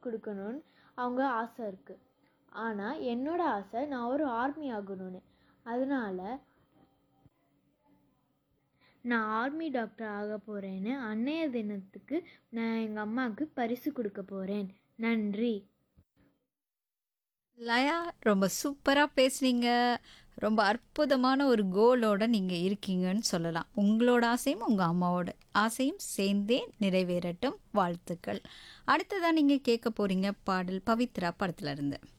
கொடுக்கணும்னு அவங்க ஆசை இருக்குது ஆனால் என்னோட ஆசை நான் ஒரு ஆர்மி ஆகணும்னு அதனால நான் ஆர்மி டாக்டர் ஆக போகிறேன்னு அன்னைய தினத்துக்கு நான் எங்கள் அம்மாவுக்கு பரிசு கொடுக்க போகிறேன் நன்றி லயா ரொம்ப சூப்பராக பேசுனீங்க ரொம்ப அற்புதமான ஒரு கோலோட நீங்கள் இருக்கீங்கன்னு சொல்லலாம் உங்களோட ஆசையும் உங்கள் அம்மாவோட ஆசையும் சேர்ந்தே நிறைவேறட்டும் வாழ்த்துக்கள் அடுத்ததாக நீங்கள் கேட்க போகிறீங்க பாடல் பவித்ரா படத்துல இருந்து